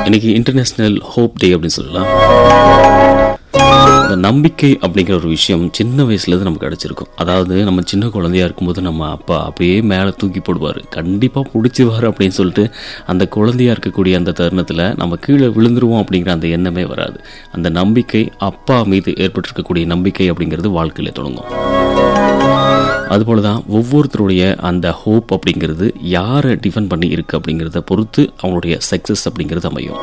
இன்னைக்கு international hope டே அப்படின்னு சொல்லலாம் இந்த நம்பிக்கை அப்படிங்கிற ஒரு விஷயம் சின்ன வயசுலேருந்து நமக்கு கிடைச்சிருக்கும் அதாவது நம்ம சின்ன குழந்தையா இருக்கும்போது நம்ம அப்பா அப்படியே மேலே தூக்கி போடுவார் கண்டிப்பாக பிடிச்சிவார் அப்படின்னு சொல்லிட்டு அந்த குழந்தையா இருக்கக்கூடிய அந்த தருணத்தில் நம்ம கீழே விழுந்துருவோம் அப்படிங்கிற அந்த எண்ணமே வராது அந்த நம்பிக்கை அப்பா மீது ஏற்பட்டிருக்கக்கூடிய நம்பிக்கை அப்படிங்கிறது வாழ்க்கையில் தொடங்கும் அதுபோல தான் ஒவ்வொருத்தருடைய அந்த ஹோப் அப்படிங்கிறது யாரை டிஃபெண்ட் பண்ணி இருக்கு அப்படிங்கிறத பொறுத்து அவங்களுடைய சக்ஸஸ் அப்படிங்கிறது அமையும்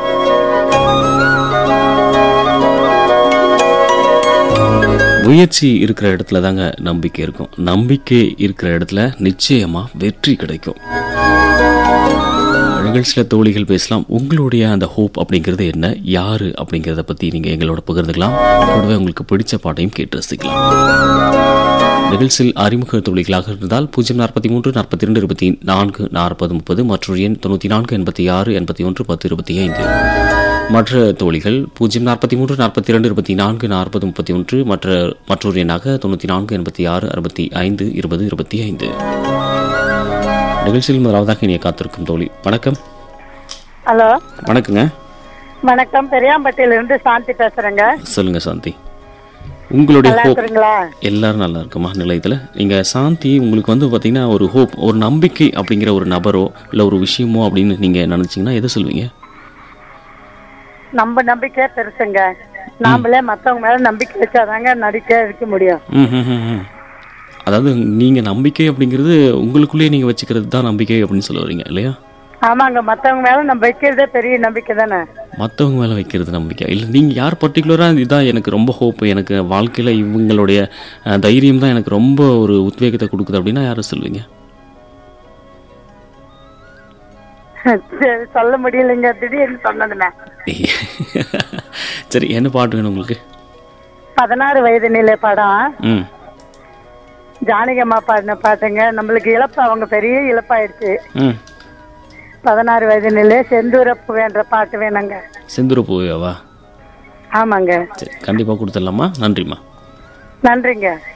முயற்சி இருக்கிற இடத்துல தாங்க நம்பிக்கை இருக்கும் நம்பிக்கை இருக்கிற இடத்துல நிச்சயமா வெற்றி கிடைக்கும் நிகழ்ச்சியில் தோழிகள் பேசலாம் உங்களுடைய அந்த ஹோப் அப்படிங்கிறது என்ன யாரு அப்படிங்கிறத பத்தி நீங்க எங்களோட பகிர்ந்துக்கலாம் கூடவே உங்களுக்கு பிடிச்ச பாட்டையும் கேட்டு ரசிக்கலாம் நிகழ்ச்சியில் அறிமுக தோழிகளாக இருந்தால் பூஜ்ஜியம் நாற்பத்தி மூன்று நாற்பத்தி ரெண்டு இருபத்தி நான்கு நாற்பது முப்பது மற்றொரு எண் தொண்ணூற்றி நான்கு எண்பத்தி ஆறு எண்பத்தி ஒன்று பத்து இருபத்தி ஐந்து மற்ற தோழிகள் பூஜ்ஜியம் நாற்பத்தி மூன்று நாற்பத்தி ரெண்டு இருபத்தி நான்கு நாற்பது முப்பத்தி ஒன்று மற்ற மற்றொரு எண்ணாக தொண்ணூற்றி நான்கு எண்பத்தி ஆறு அறுபத்தி ஐந்து இருபது இருபத்தி ஐந்து நிகழ்ச்சியில் முதலாவதாக இனிய காத்திருக்கும் தோழி வணக்கம் ஹலோ வணக்கங்க வணக்கம் பெரியாம்பட்டியில இருந்து சாந்தி பேசுறேங்க சொல்லுங்க சாந்தி உங்களுடைய நல்லா ஹோப் இருக்கிறீங்களா எல்லாரும் நல்லா இருக்குமா நிலையத்தில் நீங்கள் சாந்தி உங்களுக்கு வந்து பார்த்தீங்கன்னா ஒரு ஹோப் ஒரு நம்பிக்கை அப்படிங்கிற ஒரு நபரோ இல்லை ஒரு விஷயமோ அப்படின்னு நீங்கள் நினச்சிங்கன்னா எதை சொல்லுவீங்க நம்ம நம்பிக்கையே பெருசுங்க நாமளே மத்தவங்க மேல நம்பிக்கை வச்சாதாங்க நடிக்க இருக்க முடியும் ம் ம், ம், ம். அதாவது நீங்கள் நம்பிக்கை அப்படிங்கிறது உங்களுக்குள்ளேயே நீங்கள் வச்சுக்கிறது தான் நம்பிக்கை அப்படின்னு சொல்ல வரீங்க இல்லையா ஆமாங்க மத்தவங்க மேல நம்ம வைக்கிறதே பெரிய நம்பிக்கை தானே மற்றவங்க மேலே வைக்கிறது நம்பிக்கை இல்லை நீங்கள் யார் பர்டிகுலராக இதுதான் எனக்கு ரொம்ப ஹோப் எனக்கு வாழ்க்கையில் இவங்களுடைய அஹ், தைரியம் தான் எனக்கு ரொம்ப ஒரு உத்வேகத்தை கொடுக்குது அப்படின்னா யாரை சொல்லுவீங்க சரி சொல்ல முடியலைங்க திடீர்னு சொன்னதுண்ணே சரி என்ன பாட்டு வேணும் உங்களுக்கு பதினாறு வயது நிலை படம் ம் ஜானகம்மா பாடின பாட்டுங்க நம்மளுக்கு இழப்பு அவங்க பெரிய இழப்பாயிடுச்சு ம் பதினாறு வயது நிலை செந்தூரப்பு வேண்ட பாட்டு வேணுங்க செந்துரு பூவேவா ஆமாங்க சரி கண்டிப்பாக கொடுத்துடலாமா நன்றிம்மா நன்றிங்க